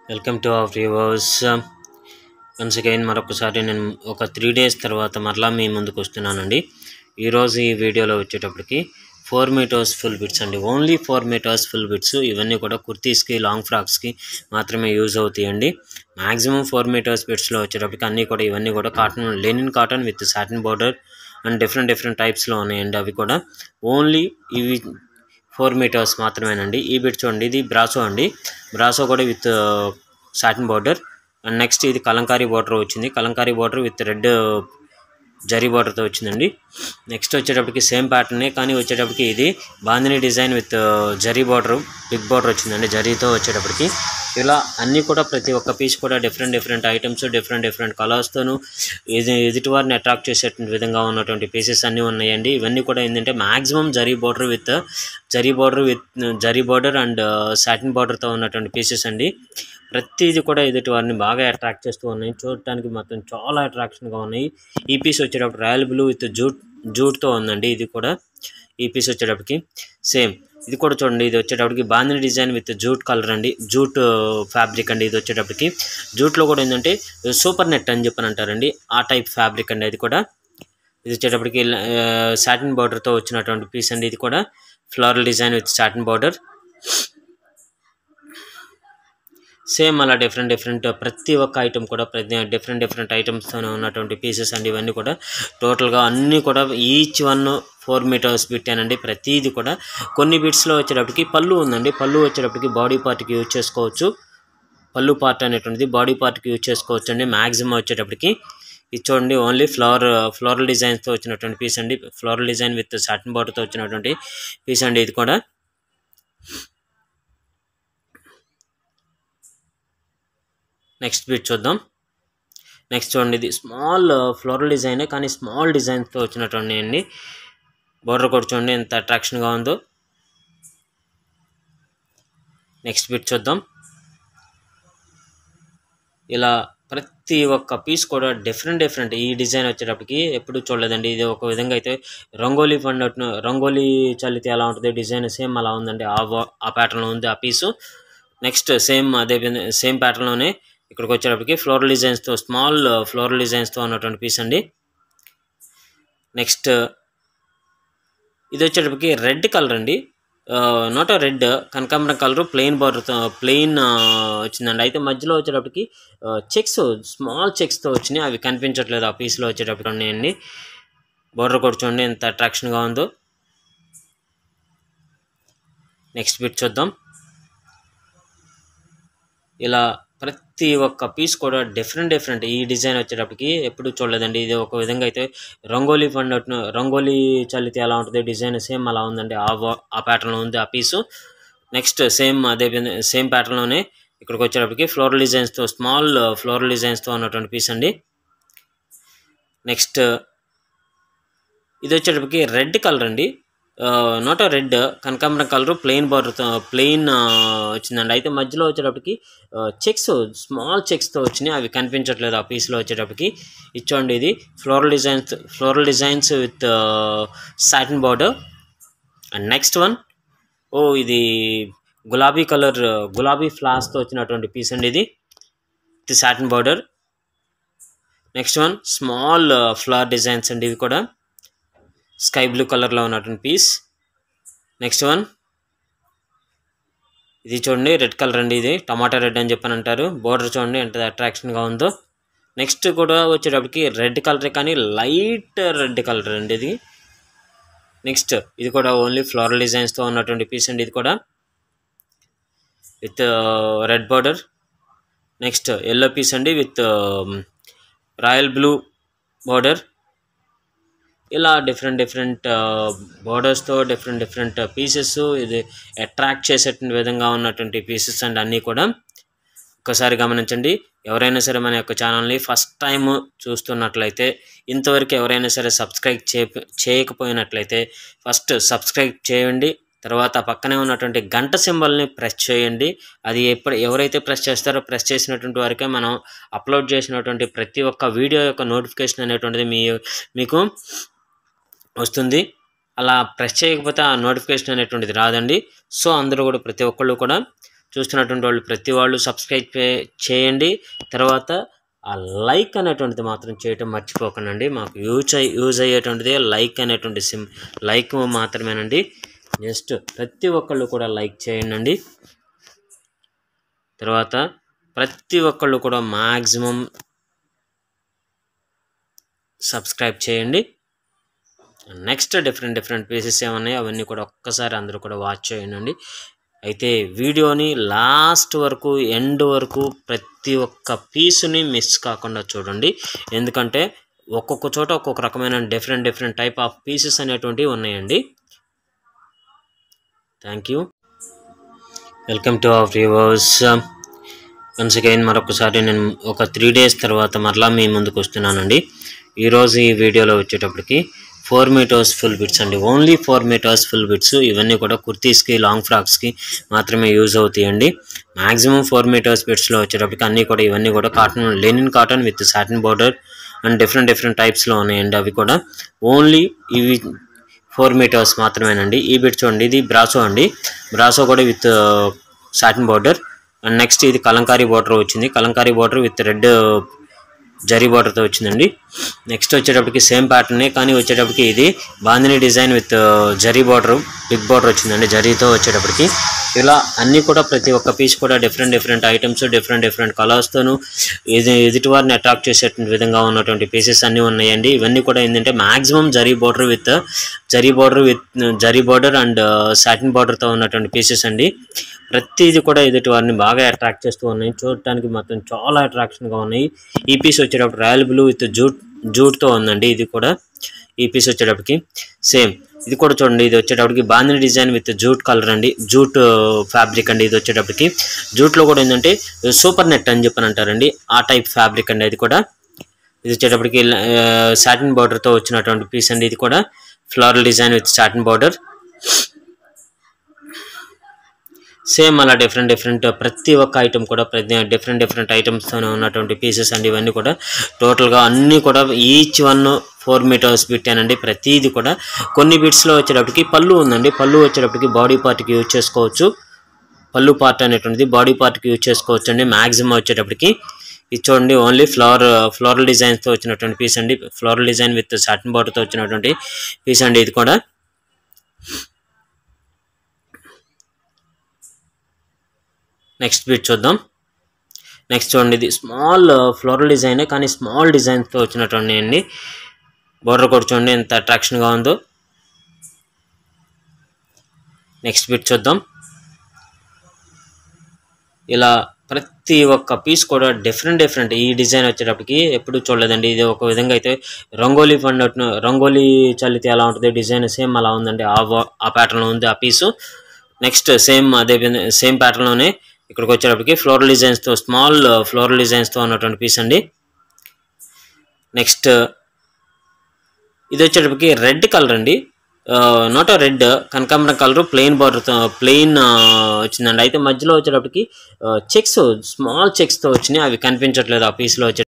welcome to our viewers once again మరొకసారి నేను ఒక త్రీ డేస్ తర్వాత మరలా మీ ముందుకు వస్తున్నానండి ఈరోజు ఈ వీడియోలో వచ్చేటప్పటికి ఫోర్ మీటర్స్ ఫుల్ బిట్స్ అండి only four meters full bits ఇవన్నీ కూడా కుర్తీస్కి లాంగ్ ఫ్రాక్స్కి మాత్రమే యూజ్ అవుతాయండి మ్యాక్సిమం ఫోర్ మీటర్స్ బిట్స్లో వచ్చేటప్పటికి అన్నీ కూడా ఇవన్నీ కూడా cotton linen cotton with satin border and different different టైప్స్లో ఉన్నాయండి అవి కూడా ఓన్లీ ఇవి ఫోర్ మీటర్స్ మాత్రమేనండి ఈ బిట్ చూడండి ఇది బ్రాసో అండి బ్రాసో కూడా with satin border and next ఇది కలంకారీ బార్డర్ వచ్చింది Kalamkari border with red zari బార్డర్తో వచ్చిందండి నెక్స్ట్ వచ్చేటప్పటికి సేమ్ ప్యాటర్నే కానీ వచ్చేటప్పటికి ఇది bandhani design with zari border big border వచ్చిందండి జరీతో వచ్చేటప్పటికి ఇలా అన్నీ కూడా ప్రతి ఒక్క పీస్ కూడా different different items different different కలర్స్తోను ఇది ఎదుటి వారిని అట్రాక్ట్ చేసేటువంటి విధంగా ఉన్నటువంటి పీసెస్ అన్నీ ఉన్నాయండి ఇవన్నీ కూడా ఏంటంటే maximum zari border with zari border with zari border and satin బార్డర్తో ఉన్నటువంటి పీసెస్ అండి ప్రతిదీ కూడా ఎదుటి వారిని బాగా అట్రాక్ట్ చేస్తూ ఉన్నాయి చూడటానికి మాత్రం చాలా అట్రాక్షన్గా ఉన్నాయి ఈ పీస్ వచ్చేటప్పుడు రాయల్ బ్లూ విత్ జూట్ జూట్తో ఉందండి ఇది కూడా ఈ పీస్ వచ్చేటప్పటికి సేమ్ ఇది కూడా చూడండి ఇది వచ్చేటప్పటికి bandhani design with jute colour అండి జూట్ ఫ్యాబ్రిక్ అండి ఇది వచ్చేటప్పటికి జూట్లో కూడా ఏంటంటే సూపర్ నెట్ అని చెప్పని అంటారండి ఆ టైప్ ఫ్యాబ్రిక్ అండి అది కూడా ఇది వచ్చేటప్పటికి సాటిన్ బార్డర్తో వచ్చినటువంటి పీస్ అండి ఇది కూడా floral design with satin border same అలా డిఫరెంట్ డిఫరెంట్ ప్రతి ఒక్క ఐటమ్ కూడా ప్రతి డిఫరెంట్ డిఫరెంట్ ఐటమ్స్తోనే ఉన్నటువంటి పీసెస్ అండి ఇవన్నీ కూడా టోటల్గా అన్నీ కూడా ఈచ్ వన్ ఫోర్ మీటర్స్ పెట్టానండి ప్రతిది కూడా కొన్ని బిట్స్లో వచ్చేటప్పటికి పళ్ళు ఉందండి పళ్ళు వచ్చేటప్పటికి బాడీ పార్ట్కి యూజ్ చేసుకోవచ్చు పళ్ళు పార్ట్ అనేటువంటిది బాడీ పార్ట్కి యూజ్ చేసుకోవచ్చు అండి మ్యాక్సిమం వచ్చేటప్పటికి ఇది చూడండి ఓన్లీ ఫ్లవర్ ఫ్లోరల్ డిజైన్స్తో వచ్చినటువంటి పీస్ అండి ఫ్లోరల్ డిజైన్ విత్ సాటిన్ బార్డర్తో వచ్చినటువంటి పీస్ అండి ఇది కూడా నెక్స్ట్ బిట్ చూద్దాం నెక్స్ట్ చూడండి ఇది స్మాల్ ఫ్లోరల్ డిజైన్ కానీ స్మాల్ డిజైన్స్తో వచ్చినటువంటి అండి బోర్డర్ కూడా చూడండి ఎంత అట్రాక్షన్గా ఉందో నెక్స్ట్ బిట్ చూద్దాం ఇలా ప్రతి ఒక్క పీస్ కూడా డిఫరెంట్ డిఫరెంట్ ఈ డిజైన్ వచ్చేటప్పటికి ఎప్పుడు చూడలేదండి ఇది ఒక విధంగా అయితే రంగోలీ ఫండ్ రంగోలీ చల్లితే ఎలా ఉంటుంది డిజైన్ సేమ్ అలా ఉందండి ఆ ఆ ప్యాటర్న్లో ఉంది ఆ పీసు నెక్స్ట్ సేమ్ అదే సేమ్ ప్యాటర్న్లోనే ఇక్కడికి వచ్చేటప్పటికి ఫ్లోరల్ డిజైన్స్తో స్మాల్ ఫ్లోరల్ డిజైన్స్తో ఉన్నటువంటి పీస్ అండి నెక్స్ట్ ఇది వచ్చేటప్పటికి రెడ్ కలర్ అండి నాట్ రెడ్ కనకాంబరం కలర్ ప్లెయిన్ బార్డర్తో ప్లెయిన్ వచ్చిందండి అయితే మధ్యలో వచ్చేటప్పటికి చెక్స్ స్మాల్ చెక్స్తో వచ్చినాయి అవి కనిపించట్లేదు ఆ పీస్లో వచ్చేటప్పటికి ఉన్నాయండి బార్డర్ కూడా చూడండి ఎంత అట్రాక్షన్గా ఉందో నెక్స్ట్ బిట్ చూద్దాం ఇలా ప్రతి ఒక్క పీస్ కూడా డిఫరెంట్ డిఫరెంట్ ఈ డిజైన్ వచ్చేటప్పటికి ఎప్పుడు చూడలేదండి ఇది ఒక విధంగా అయితే రంగోలీ ఫండ్ రంగోలీ చల్లితే ఎలా ఉంటుంది డిజైన్ సేమ్ అలా ఉందండి ఆ ఆ ప్యాటర్న్లో ఉంది ఆ పీసు నెక్స్ట్ సేమ్ అదే సేమ్ ప్యాటర్న్లోనే ఇక్కడికి వచ్చేటప్పటికి ఫ్లోరల్ డిజైన్స్తో స్మాల్ ఫ్లోరల్ డిజైన్స్తో ఉన్నటువంటి పీస్ అండి నెక్స్ట్ ఇది వచ్చేటప్పటికి రెడ్ కలర్ అండి నాట్ రెడ్ కనకాంబరం కలర్ ప్లెయిన్ బార్డర్తో ప్లెయిన్ వచ్చిందండి అయితే మధ్యలో వచ్చేటప్పటికి చెక్స్ స్మాల్ చెక్స్తో వచ్చినాయి అవి కనిపించట్లేదు ఆ పీస్లో వచ్చేటప్పటికి ఇచ్చోండి ఇది floral designs floral designs with satin border and next one ఓ ఇది గులాబీ కలర్ గులాబీ ఫ్లాస్తో వచ్చినటువంటి పీస్ అండి ఇది ఇది satin border next one small flower designs అండి ఇవి కూడా స్కై బ్లూ కలర్లో ఉన్నటువంటి పీస్ నెక్స్ట్ వన్ ఇది చూడండి రెడ్ కలర్ అండి ఇది టమాటా రెడ్ అని చెప్పని అంటారు బోర్డర్ చూడండి ఎంత అట్రాక్షన్గా ఉందో నెక్స్ట్ కూడా వచ్చేటప్పటికి రెడ్ కలర్ కానీ లైట్ రెడ్ కలర్ అండి ఇది నెక్స్ట్ ఇది కూడా ఓన్లీ ఫ్లోరల్ డిజైన్స్తో ఉన్నటువంటి పీస్ అండి ఇది కూడా with red border next yellow piece అండి విత్ రాయల్ బ్లూ బార్డర్ ఇలా డిఫరెంట్ డిఫరెంట్ బోర్డర్స్తో డిఫరెంట్ డిఫరెంట్ పీసెస్ ఇది అట్రాక్ట్ చేసేటువంటి విధంగా ఉన్నటువంటి పీసెస్ అండ్ అన్నీ కూడా ఒకసారి గమనించండి ఎవరైనా సరే మన యొక్క ఛానల్ని ఫస్ట్ టైం చూస్తున్నట్లయితే ఇంతవరకు ఎవరైనా సరే సబ్స్క్రైబ్ చే చేయకపోయినట్లయితే ఫస్ట్ సబ్స్క్రైబ్ చేయండి తర్వాత పక్కనే ఉన్నటువంటి గంట సింబల్ని ప్రెస్ చేయండి అది ఎప్పుడు ఎవరైతే ప్రెస్ చేస్తారో ప్రెస్ చేసినటువంటి వారికే మనం అప్లోడ్ చేసినటువంటి ప్రతి ఒక్క వీడియో యొక్క నోటిఫికేషన్ అనేటువంటిది మీ మీకు వస్తుంది అలా ప్రెస్ చేయకపోతే ఆ నోటిఫికేషన్ అనేటువంటిది రాదండి సో అందరూ కూడా ప్రతి ఒక్కళ్ళు కూడా చూస్తున్నటువంటి వాళ్ళు ప్రతి వాళ్ళు సబ్స్క్రైబ్ చే- చేయండి తర్వాత ఆ లైక్ అనేటువంటిది మాత్రం చేయటం మర్చిపోకండి మాకు యూజ్ అయ్యి యూజ్ అయ్యేటువంటిది లైక్ అనేటువంటి సిమ్ లైక్ మాత్రమేనండి జస్ట్ ప్రతి ఒక్కళ్ళు కూడా లైక్ చేయండి తర్వాత ప్రతి ఒక్కళ్ళు కూడా మ్యాక్సిమం సబ్స్క్రైబ్ చేయండి నెక్స్ట్ డిఫరెంట్ డిఫరెంట్ పీసెస్ ఏమన్నాయో అవన్నీ కూడా ఒక్కసారి అందరూ కూడా వాచ్ చేయండి అయితే వీడియోని లాస్ట్ వరకు ఎండ్ వరకు ప్రతి ఒక్క పీసుని మిస్ కాకుండా చూడండి ఎందుకంటే ఒక్కొక్క చోట ఒక్కొక్క రకమైన different different type of pieces అనేటువంటివి ఉన్నాయండి thank you welcome to our viewers once again మరొకసారి నేను ఒక త్రీ డేస్ తర్వాత మరలా మీ ముందుకు వస్తున్నానండి ఈరోజు ఈ వీడియోలో వచ్చేటప్పటికి ఫోర్ మీటర్స్ ఫుల్ బిట్స్ అండి only four meters full bits ఇవన్నీ కూడా కుర్తీస్కి లాంగ్ ఫ్రాక్స్కి మాత్రమే యూజ్ అవుతాయండి మ్యాక్సిమం ఫోర్ మీటర్స్ బిట్స్లో వచ్చేటప్పటికి అన్నీ కూడా ఇవన్నీ కూడా cotton linen cotton with satin border and different different టైప్స్లో ఉన్నాయండి అవి కూడా ఓన్లీ ఇవి ఫోర్ మీటర్స్ మాత్రమేనండి ఈ బిట్ చూడండి ఇది బ్రాసో అండి బ్రాసో కూడా with satin border and next ఇది కలంకారీ బార్డర్ వచ్చింది Kalamkari border with red zari బార్డర్తో వచ్చిందండి నెక్స్ట్ వచ్చేటప్పటికి సేమ్ ప్యాటర్నే కానీ వచ్చేటప్పటికి ఇది bandhani design with zari border big border వచ్చిందండి జరీతో వచ్చేటప్పటికి ఇలా అన్నీ కూడా ప్రతి ఒక్క పీస్ కూడా different different items different different కలర్స్తోను ఇది ఎదుటి వారిని అట్రాక్ట్ చేసేటువంటి విధంగా ఉన్నటువంటి పీసెస్ అన్నీ ఉన్నాయండి ఇవన్నీ కూడా ఏంటంటే maximum zari border with zari border with zari border and satin బార్డర్తో ఉన్నటువంటి పీసెస్ అండి ప్రతిది కూడా ఎదుటి వారిని బాగా అట్రాక్ట్ చేస్తూ ఉన్నాయి చూడటానికి మాత్రం చాలా అట్రాక్షన్గా ఉన్నాయి ఈ పీస్ వచ్చేటప్పుడు రాయల్ బ్లూ విత్ జూట్ జూట్తో ఉందండి ఇది కూడా ఈ పీస్ వచ్చేటప్పటికి సేమ్ ఇది కూడా చూడండి ఇది వచ్చేటప్పటికి bandhani design with jute colour అండి జూట్ ఫ్యాబ్రిక్ అండి ఇది వచ్చేటప్పటికి జూట్లో కూడా ఏంటంటే సూపర్ నెట్ అని చెప్పని అంటారండి ఆ టైప్ ఫ్యాబ్రిక్ అండి అది కూడా ఇది వచ్చేటప్పటికి సాటిన్ బార్డర్తో వచ్చినటువంటి పీస్ అండి ఇది కూడా floral design with satin border same అలా డిఫరెంట్ డిఫరెంట్ ప్రతి ఒక్క ఐటమ్ కూడా ప్రతి డిఫరెంట్ డిఫరెంట్ ఐటమ్స్తోనే ఉన్నటువంటి పీసెస్ అండి ఇవన్నీ కూడా టోటల్గా అన్నీ కూడా ఈచ్ వన్ ఫోర్ మీటర్స్ పెట్టానండి ప్రతిది కూడా కొన్ని బిట్స్లో వచ్చేటప్పటికి పళ్ళు ఉందండి పళ్ళు వచ్చేటప్పటికి బాడీ పార్ట్కి యూజ్ చేసుకోవచ్చు పళ్ళు పార్ట్ అనేటువంటిది బాడీ పార్ట్కి యూజ్ చేసుకోవచ్చు అండి మ్యాక్సిమం వచ్చేటప్పటికి ఇది చూడండి ఓన్లీ ఫ్లవర్ ఫ్లోరల్ డిజైన్స్తో వచ్చినటువంటి పీస్ అండి ఫ్లోరల్ డిజైన్ విత్ సాటిన్ బార్డర్తో వచ్చినటువంటి పీస్ అండి ఇది కూడా నెక్స్ట్ బిట్ చూద్దాం నెక్స్ట్ చూడండి ఇది స్మాల్ ఫ్లోరల్ డిజైన్ కానీ స్మాల్ డిజైన్స్తో వచ్చినటువంటి అండి బోర్డర్ కూడా చూడండి ఎంత అట్రాక్షన్గా ఉందో నెక్స్ట్ బిట్ చూద్దాం ఇలా ప్రతి ఒక్క పీస్ కూడా డిఫరెంట్ డిఫరెంట్ ఈ డిజైన్ వచ్చేటప్పటికి ఎప్పుడు చూడలేదండి ఇది ఒక విధంగా అయితే రంగోలీ ఫండ్ రంగోలీ చల్లితే ఎలా ఉంటుంది డిజైన్ సేమ్ అలా ఉందండి ఆ వా- ఆ ప్యాటర్న్లో ఉంది ఆ పీసు నెక్స్ట్ సేమ్ అదే సేమ్ ప్యాటర్న్లోనే ఇక్కడికి వచ్చేటప్పటికి ఫ్లోరల్ డిజైన్స్తో స్మాల్ ఫ్లోరల్ డిజైన్స్తో ఉన్నటువంటి పీస్ అండి నెక్స్ట్ ఇది వచ్చేటప్పటికి రెడ్ కలర్ అండి నాట్ రెడ్ కనకాంబరం కలర్ ప్లెయిన్ బార్డర్తో ప్లెయిన్ వచ్చిందండి అయితే మధ్యలో వచ్చేటప్పటికి చెక్స్ స్మాల్ చెక్స్తో వచ్చినాయి అవి కనిపించట్లేదు ఆ పీస్లో వచ్చే